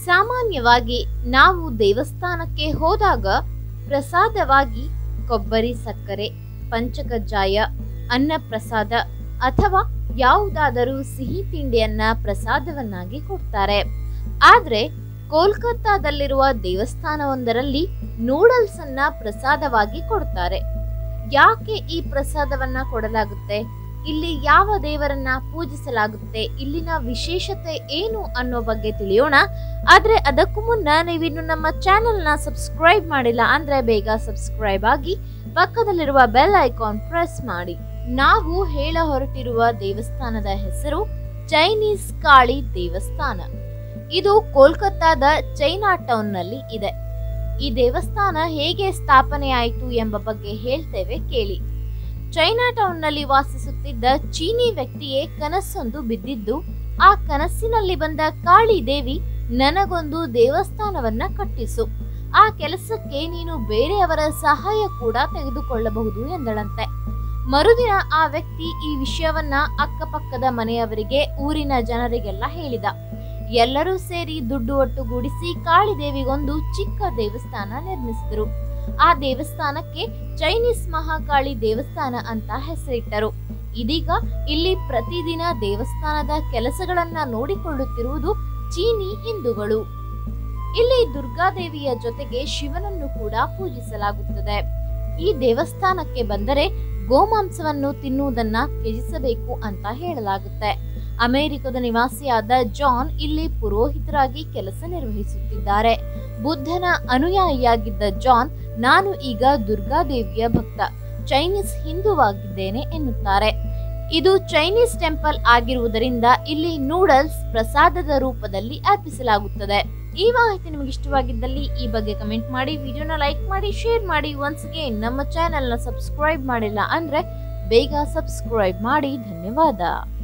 ಸಾಮಾನ್ಯವಾಗಿ ನಾವು ದೇವಸ್ಥಾನಕ್ಕೆ ಹೋದಾಗ ಪ್ರಸಾದವಾಗಿ ಕೊಬ್ಬರಿ ಸಕ್ಕರೆ ಪಂಚಕಜ್ಜಾಯ ಅನ್ನ ಪ್ರಸಾದ ಅಥವಾ ಯಾವುದಾದರೂ ಸಿಹಿ ತಿಂಡಿಯನ್ನ ಪ್ರಸಾದವನ್ನಾಗಿ ಕೊಡ್ತಾರೆ ಆದ್ರೆ ಕೋಲ್ಕತ್ತಾದಲ್ಲಿರುವ ದೇವಸ್ಥಾನವೊಂದರಲ್ಲಿ ನೂಡಲ್ಸ್ ಅನ್ನ ಪ್ರಸಾದವಾಗಿ ಕೊಡ್ತಾರೆ ಯಾಕೆ ಈ ಪ್ರಸಾದವನ್ನ ಕೊಡಲಾಗುತ್ತೆ ಇಲ್ಲಿ ಯಾವ ದೇವರನ್ನ ಪೂಜಿಸಲಾಗುತ್ತೆ ಇಲ್ಲಿನ ವಿಶೇಷತೆ ಏನು ಅನ್ನೋ ಬಗ್ಗೆ ತಿಳಿಯೋಣ ಆದ್ರೆ ಅದಕ್ಕೂ ಮುನ್ನ ನೀವಿನ್ನು ನಮ್ಮ ಚಾನೆಲ್ ನ ಸಬ್ಸ್ಕ್ರೈಬ್ ಮಾಡಿಲ್ಲ ಅಂದ್ರೆ ಬೇಗ ಸಬ್ಸ್ಕ್ರೈಬ್ ಆಗಿ ಪಕ್ಕದಲ್ಲಿರುವ ಬೆಲ್ ಐಕಾನ್ ಪ್ರೆಸ್ ಮಾಡಿ ನಾವು ಹೇಳ ಹೊರಟಿರುವ ದೇವಸ್ಥಾನದ ಹೆಸರು ಚೈನೀಸ್ ಕಾಳಿ ದೇವಸ್ಥಾನ ಇದು ಕೋಲ್ಕತ್ತಾದ ಚೈನಾ ಟೌನ್ ನಲ್ಲಿ ಇದೆ ಈ ದೇವಸ್ಥಾನ ಹೇಗೆ ಸ್ಥಾಪನೆಯಾಯಿತು ಎಂಬ ಬಗ್ಗೆ ಹೇಳ್ತೇವೆ ಕೇಳಿ ಚೈನಾ ಟೌನ್ ನಲ್ಲಿ ವಾಸಿಸುತ್ತಿದ್ದ ಚೀನಿ ವ್ಯಕ್ತಿಯೇ ಕನಸೊಂದು ಬಿದ್ದಿದ್ದು ಆ ಕನಸಿನಲ್ಲಿ ಬಂದ ಕಾಳಿ ದೇವಿ ನನಗೊಂದು ದೇವಸ್ಥಾನವನ್ನ ಕಟ್ಟಿಸು ಆ ಕೆಲಸಕ್ಕೆ ನೀನು ಬೇರೆಯವರ ಸಹಾಯ ಕೂಡ ತೆಗೆದುಕೊಳ್ಳಬಹುದು ಎಂದಳಂತೆ ಮರುದಿನ ಆ ವ್ಯಕ್ತಿ ಈ ವಿಷಯವನ್ನ ಅಕ್ಕಪಕ್ಕದ ಮನೆಯವರಿಗೆ ಊರಿನ ಜನರಿಗೆಲ್ಲ ಹೇಳಿದ ಎಲ್ಲರೂ ಸೇರಿ ದುಡ್ಡು ಒಟ್ಟುಗೂಡಿಸಿ ಕಾಳಿದೇವಿಗೊಂದು ಚಿಕ್ಕ ದೇವಸ್ಥಾನ ನಿರ್ಮಿಸಿದರು ಆ ದೇವಸ್ಥಾನಕ್ಕೆ ಚೈನೀಸ್ ಮಹಾಕಾಳಿ ದೇವಸ್ಥಾನ ಅಂತ ಹೆಸರಿಟ್ಟರು ಇದೀಗ ಇಲ್ಲಿ ಪ್ರತಿದಿನ ದೇವಸ್ಥಾನದ ಕೆಲಸಗಳನ್ನ ನೋಡಿಕೊಳ್ಳುತ್ತಿರುವುದು ಚೀನಿ ಹಿಂದೂಗಳು ಇಲ್ಲಿ ದುರ್ಗಾದೇವಿಯ ಜೊತೆಗೆ ಶಿವನನ್ನು ಕೂಡ ಪೂಜಿಸಲಾಗುತ್ತದೆ ಈ ದೇವಸ್ಥಾನಕ್ಕೆ ಬಂದರೆ ಗೋಮಾಂಸವನ್ನು ತಿನ್ನುವುದನ್ನ ತ್ಯಜಿಸಬೇಕು ಅಂತ ಹೇಳಲಾಗುತ್ತೆ ಅಮೆರಿಕದ ನಿವಾಸಿಯಾದ ಜಾನ್ ಇಲ್ಲಿ ಪುರೋಹಿತರಾಗಿ ಕೆಲಸ ನಿರ್ವಹಿಸುತ್ತಿದ್ದಾರೆ ಬುದ್ಧನ ಅನುಯಾಯಿಯಾಗಿದ್ದ ಜಾನ್ ನಾನು ಈಗ ದುರ್ಗಾದೇವಿಯ ಭಕ್ತ ಚೈನೀಸ್ ಹಿಂದೂವಾಗಿದ್ದೇನೆ ಎನ್ನುತ್ತಾರೆ ಇದು ಚೈನೀಸ್ ಟೆಂಪಲ್ ಆಗಿರುವುದರಿಂದ ಇಲ್ಲಿ ನೂಡಲ್ಸ್ ಪ್ರಸಾದದ ರೂಪದಲ್ಲಿ ಅರ್ಪಿಸಲಾಗುತ್ತದೆ ಈ ಮಾಹಿತಿ ನಿಮಗೆ ಇಷ್ಟವಾಗಿದ್ದಲ್ಲಿ ಈ ಬಗ್ಗೆ ಕಮೆಂಟ್ ಮಾಡಿ ವಿಡಿಯೋನ ಲೈಕ್ ಮಾಡಿ ಶೇರ್ ಮಾಡಿ ಒನ್ಸ್ ಅಗೇನ್ ನಮ್ಮ ಚಾನೆಲ್ನ ಸಬ್ಸ್ಕ್ರೈಬ್ ಮಾಡಿಲ್ಲ ಅಂದ್ರೆ ಬೇಗ ಸಬ್ಸ್ಕ್ರೈಬ್ ಮಾಡಿ ಧನ್ಯವಾದ